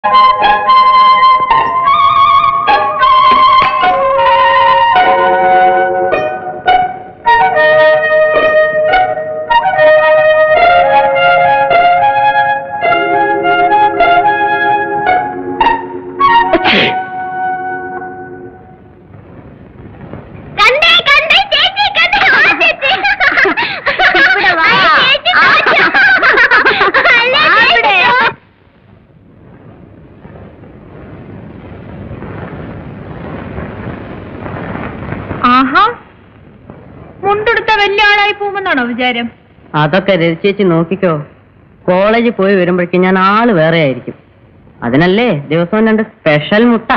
കണ്ടേ കണ്ടേ ചേച്ചി കണ്ടേ ആ ചേച്ചി ഇവിടെ വാ ചേച്ചി അല്ല ഇവിടെ ആഹാ മുണ്ടെടുത്ത വലിയ ആളായി പോകുമെന്നാണോ വിചാരം അതൊക്കെ രചിച്ചേച്ചി നോക്കിക്കോ കോളേജിൽ പോയി വരുമ്പോഴേക്കും ഞാൻ ആള് വേറെ ആയിരിക്കും അതിനല്ലേ ദിവസവും രണ്ട് സ്പെഷ്യൽ മുട്ട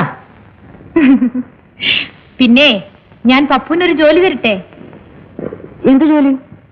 പിന്നെ ഞാൻ പപ്പുവിനൊരു ജോലി തരട്ടെ എന്ത് ജോലി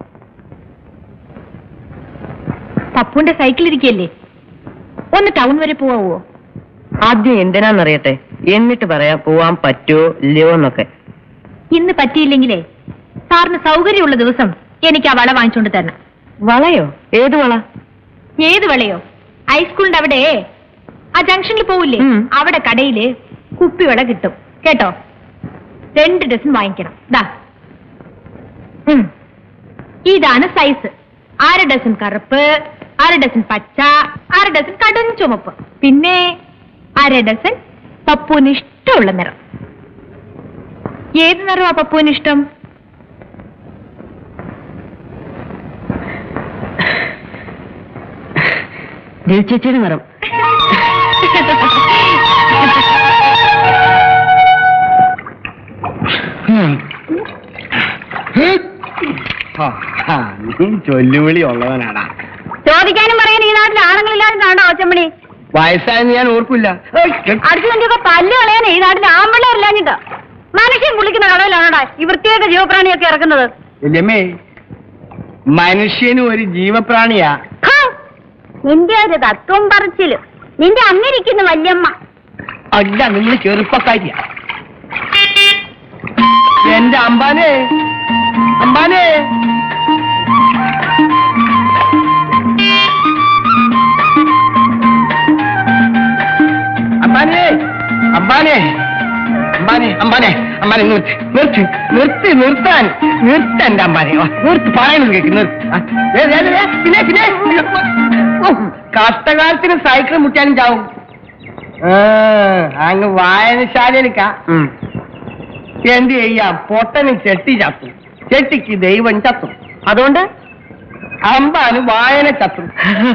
പപ്പുവിന്റെ സൈക്കിൾ ഇരിക്കല്ലേ ഒന്ന് ടൗൺ വരെ പോവാവോ ആദ്യം എന്തിനാന്നറിയട്ടെ എന്നിട്ട് പറയാം പോവാൻ പറ്റുമോ ഇല്ലയോ എന്നൊക്കെ ഇന്ന് പറ്റിയില്ലെങ്കിലേ സാറിന് സൗകര്യമുള്ള ദിവസം എനിക്ക് ആ വള വാങ്ങിച്ചുകൊണ്ട് തരണം വളയോ ഏത് വള ഏത് വളയോ ഹൈസ്കൂളിന്റെ അവിടെ ആ ജംഗ്ഷനിൽ പോവില്ലേ ഉം. അവിടെ കടയില് കുപ്പിവള കിട്ടും കേട്ടോ രണ്ട് ഡസൻ വാങ്ങിക്കണം ദാ ഉം. ഇതാണ് സൈസ് അര ഡസൻ കറുപ്പ് അര ഡസൻ പച്ച അര ഡസൻ കടും ചുമപ്പ് പിന്നെ അര ഡസൻ പപ്പുവിന് ഇഷ്ടമുള്ള നിറം ഏത് നിറമാ പപ്പുവിന് ഇഷ്ടം രചിച്ചേച്ചിയുടെ നിറം നീ ചൊല്ലുവിളി ഉള്ളവനാടാ ചോദിക്കാനും പറയാൻ ഈ നാട്ടിൽ ആണുങ്ങളില്ലാതെ കാണോ ഒച്ചമ്മണി വയസ്സായെന്ന് ഞാൻ ഓർക്കില്ല അടുത്ത് നിന്നൊക്കെ പല്ല് കളയാൻ ഈ നാട്ടിൽ ആമ്പിള്ളേരില്ലാഞ്ഞിട്ട് മനുഷ്യൻ കുളിക്കുന്ന കടയിലാണോടാ ഈ വൃത്തിയായിട്ട് ജീവപ്രാണിയൊക്കെ ഇറക്കുന്നത് വല്യമ്മേ മനുഷ്യനും ഒരു ജീവപ്രാണിയാ ഹാ! നിന്റെ ഒരു തത്വം പറച്ചില് നിന്റെ അങ്ങിരിക്കുന്ന വല്യമ്മ അല്ല നിങ്ങൾ ചെറുപ്പക്കാരിയാ എന്റെ അമ്പാനെ അമ്പാനെ അമ്പാനെ അമ്പാനെ അമ്പാനെ അമ്പാനെ അമ്പാനെ നിർത്തി നിർത്തി നിർത്തി നിർത്താൻ നിർത്തന്റെ അമ്പാനെ വാ, നിർത്തി പറയുന്നത് കേക്ക് നിർത്തി ആ, ദേ, ദേ, ദേ, ദേ, പിന്നെ പിന്നെ ഓ, കഷ്ടകാലത്തിന് സൈക്കിൾ മുട്ടാനും ചാവും ആ, അങ്ങ് വായനശാലയിലേക്കാ എന്ത് ചെയ്യാം പൊട്ടന് ചെട്ടി ചത്തു ചെട്ടിക്ക് ദൈവം ചത്തു അതുകൊണ്ട് അമ്പാന് വായന ചത്തു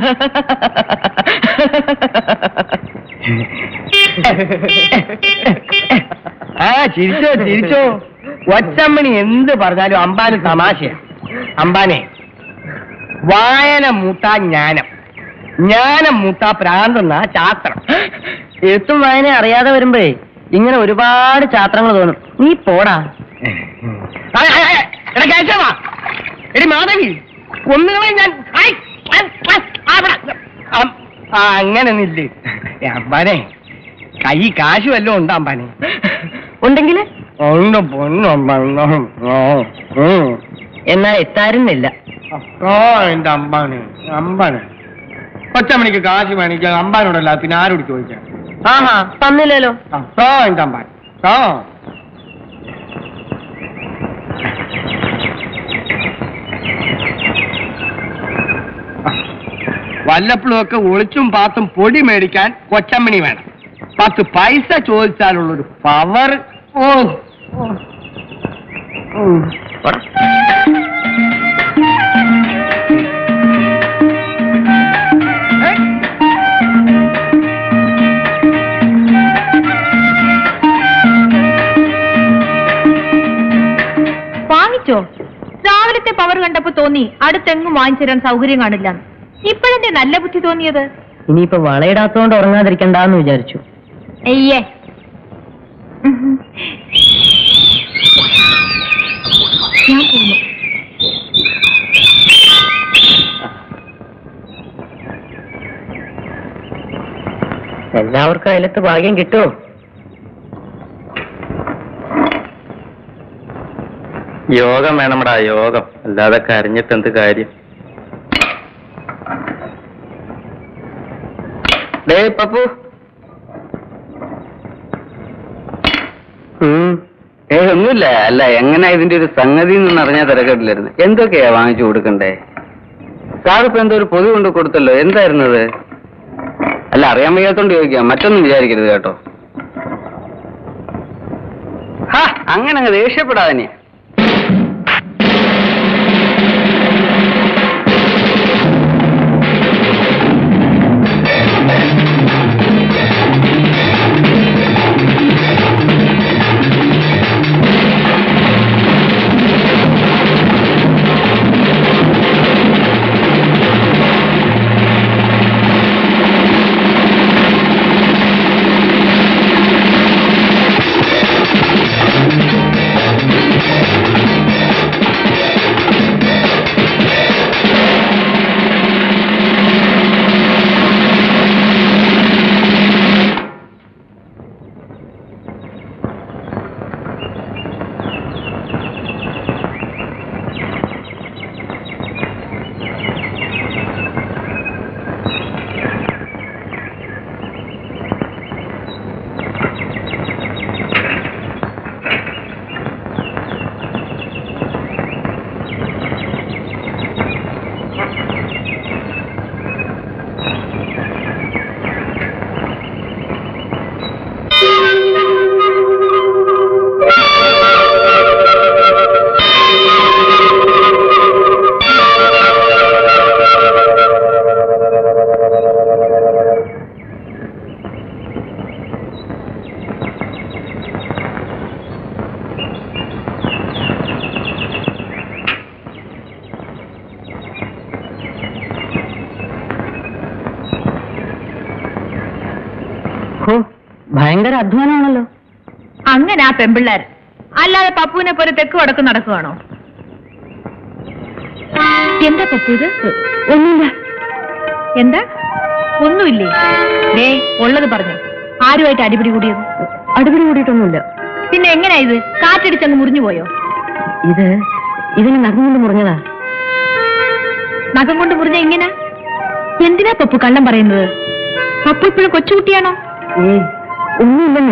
ആ ചിരിച്ചോ ചിരിച്ചോ ഒറ്റമ്മണി എന്ത് പറഞ്ഞാലും അമ്പാന് തമാശയാ അമ്പാനെ വായന മൂട്ടാ ജ്ഞാനം ജ്ഞാനം മൂട്ടാ പ്രാന്തെന്ന ശാസ്ത്രം എഴുത്തും വായന അറിയാതെ വരുമ്പോഴേ ഇങ്ങനെ ഒരുപാട് ചാത്രങ്ങൾ തോന്നും നീ പോടാ ആ, ആ, ആ, എടാ കേശവാ എടി മാധവി ഒന്നുകളെ ഞാൻ ഐ, ആ, ആ, ആ, ഇവിടെ. അം, ആ അങ്ങനെ നില്ല് അമ്പാനെ കൈ കാശ് വല്ലതും ഉണ്ടോ അമ്പാനെ ഉണ്ടെങ്കിൽ ഉണ്ട് പൊന്നു അമ്പാനെ എന്നാൽ എത്താറുന്നില്ല ഓ എന്റെ അമ്പാനെ അമ്പാനെ കൊച്ചമണിക്ക് കാശ് മേടിക്കാൻ അമ്പാനോടല്ല പിന്നെ ആരോട് ചോദിക്കാം ആഹാ തന്നില്ലല്ലോ ഓ എന്റെ അമ്പാൻ ഓ വല്ലപ്പോഴും ഒക്കെ ഒളിച്ചും പാത്തും പൊടി മേടിക്കാൻ കൊച്ചമ്മണി വേണം പത്ത് പൈസ ചോദിച്ചാലുള്ളൊരു പവർ ഓ ഓ. ഉം. ഏ? വാങ്ങിച്ചോ രാവിലത്തെ പവർ കണ്ടപ്പോ തോന്നി അടുത്തെങ്ങും വാങ്ങിച്ചു തരാൻ സൗകര്യം കാണില്ല ഇപ്പോഴെന്റെ നല്ല ബുദ്ധി തോന്നിയത് ഇനിയിപ്പോ വളയിടാത്തോണ്ട് ഉറങ്ങാതിരിക്കണ്ടെന്ന് വിചാരിച്ചു അയ്യേ ഞാൻ പോന്നു എല്ലാവർക്കും അതിലത്ത് ഭാഗ്യം കിട്ടുമോ യോഗം വേണമടാ യോഗം അല്ലാതെ കരഞ്ഞിട്ട് എന്ത് കാര്യം ഡേ പപ്പു ഏ ഒന്നുമില്ല അല്ല എങ്ങനെ ഇതിന്റെ ഒരു സംഗതി എന്ന് അറിഞ്ഞാൽ തിരക്കിട്ടില്ലായിരുന്നു എന്തൊക്കെയാ വാങ്ങിച്ചു കൊടുക്കണ്ടേ സാറിപ്പോ എന്തോ ഒരു പൊതി കൊണ്ട് കൊടുത്തല്ലോ എന്തായിരുന്നു അത് അല്ല അറിയാൻ വയ്യാത്തോണ്ട് ചോദിക്കാം മറ്റൊന്നും വിചാരിക്കരുത് കേട്ടോ ഹാ അങ്ങനെ അങ്ങ് ദേഷ്യപ്പെടാതെ നീ ഹോ ഭയങ്കര അധ്വാനമാണല്ലോ അങ്ങനെ ആ പെമ്പിള്ളേർ അല്ലാതെ പപ്പുവിനെ പോലെ തെക്ക് വടക്ക് നടക്കുവാണോ എന്താ പപ്പു ഇത് ഒന്നുമില്ല എന്താ ഒന്നുമില്ലേ ദേ ഉള്ളത് പറഞ്ഞു ആരുമായിട്ട് അടിപിടി കൂടിയത് അടിപിടി കൂടിയിട്ടൊന്നുമില്ല പിന്നെ എങ്ങനെയാ ഇത് കാറ്റടിച്ചങ്ങ് മുറിഞ്ഞു പോയോ ഇത് ഇതിന് നഖം മുറിഞ്ഞതാ നഖം കൊണ്ട് മുറിഞ്ഞ ഇങ്ങനെ എന്തിനാ പപ്പു കള്ളം പറയുന്നത് പപ്പു ഇപ്പോഴും കൊച്ചുകുട്ടിയാണോ ഏയ് ഒന്നുമില്ലെന്നേ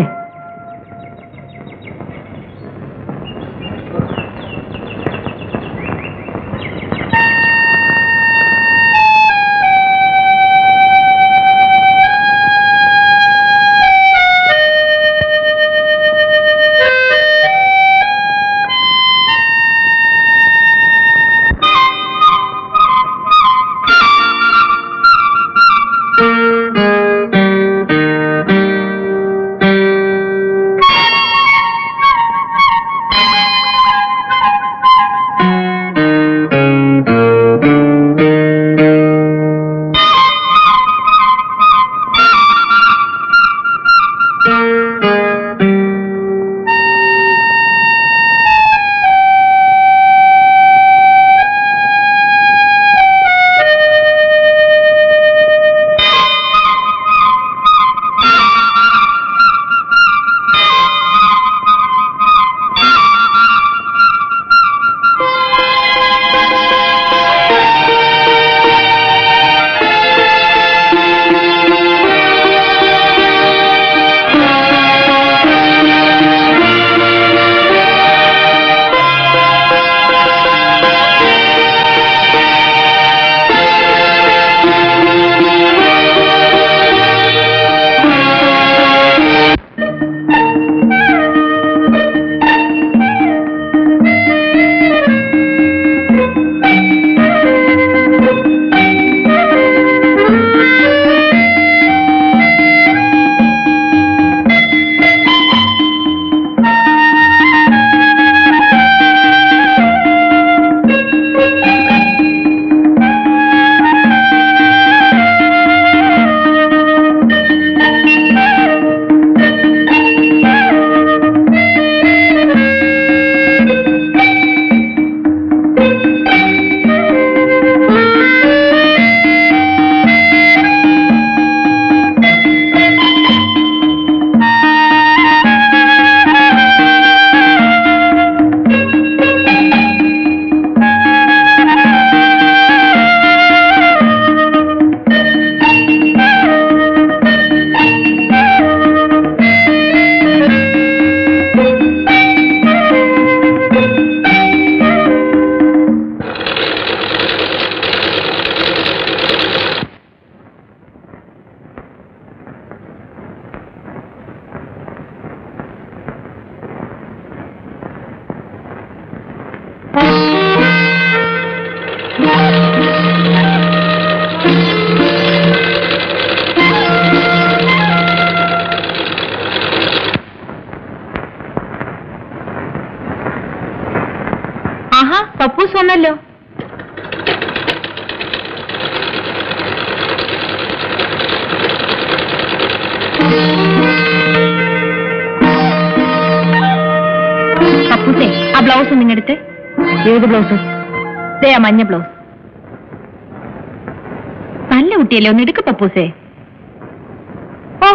വന്നല്ലോ പപ്പൂസേ ആ ബ്ലൗസ് നിങ്ങടുത്ത് ഏത് ബ്ലൗസ് ദേ ആ മഞ്ഞ ബ്ലൗസ് നല്ല കുട്ടിയല്ലേ ഒന്ന് എടുക്ക് പപ്പൂസേ ഓ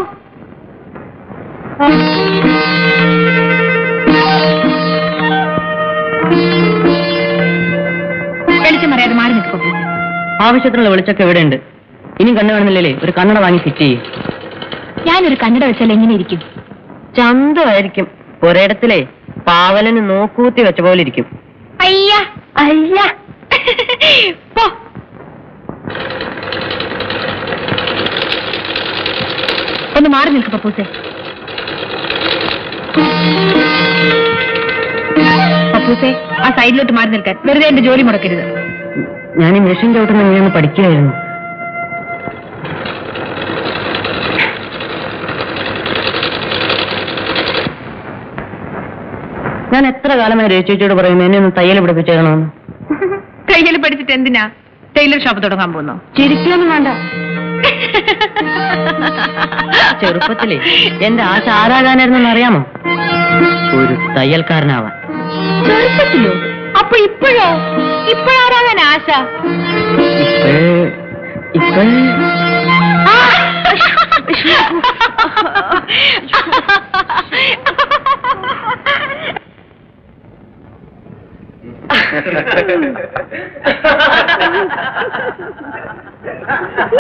വെളിച്ചം അറിയാതെ മാറി നിൽക്ക് പപ്പൂസേ ആവശ്യത്തിനുള്ള വെളിച്ചൊക്കെ എവിടെയുണ്ട് ഇനി കണ്ണു കാണുന്നില്ലേ ഒരു കണ്ണട വാങ്ങി ഫിറ്റ് ചെയ്യും ഞാനൊരു കന്നഡ വെച്ചാൽ എങ്ങനെ ഇരിക്കും ചന്തമായിരിക്കും ഒരിടത്തിലെ പാവലന് നോക്കൂത്തി വെച്ച പോലെ ഇരിക്കും അയ്യ അയ്യ പോ ഒന്ന് മാറി നിൽക്ക് പപ്പൂസേ പപ്പൂസേ ആ സൈഡിലോട്ട് മാറി നിൽക്കാൻ വെറുതെ എന്റെ ജോലി മുടക്കരുത് ഞാൻ ഈ മെഷീൻ ചവിട്ടുന്ന ഇങ്ങനെ പഠിക്കുകയായിരുന്നു ഞാൻ എത്ര കാലമായി രചിച്ചോട് പറയുന്നു എന്നെ ഒന്ന് തയ്യൽ പിടിപ്പിച്ചേക്കണമെന്ന് തയ്യൽ പഠിച്ചിട്ട് എന്തിനാ ടൈലർ ഷോപ്പ് തുടങ്ങാൻ പോകുന്നു ചിരിക്കൊന്നും വേണ്ട ചെറുപ്പത്തിലേ എന്റെ ആശ ആരാകാനായിരുന്നു അറിയാമോ ഒരു തയ്യൽക്കാരനാവാൻ ചെറുപ്പത്തിലോ അപ്പൊ ഇപ്പോഴോ ഇപ്പോഴാരാകാൻ ആശ ഇപ്പഴ് ഇപ്പഴ്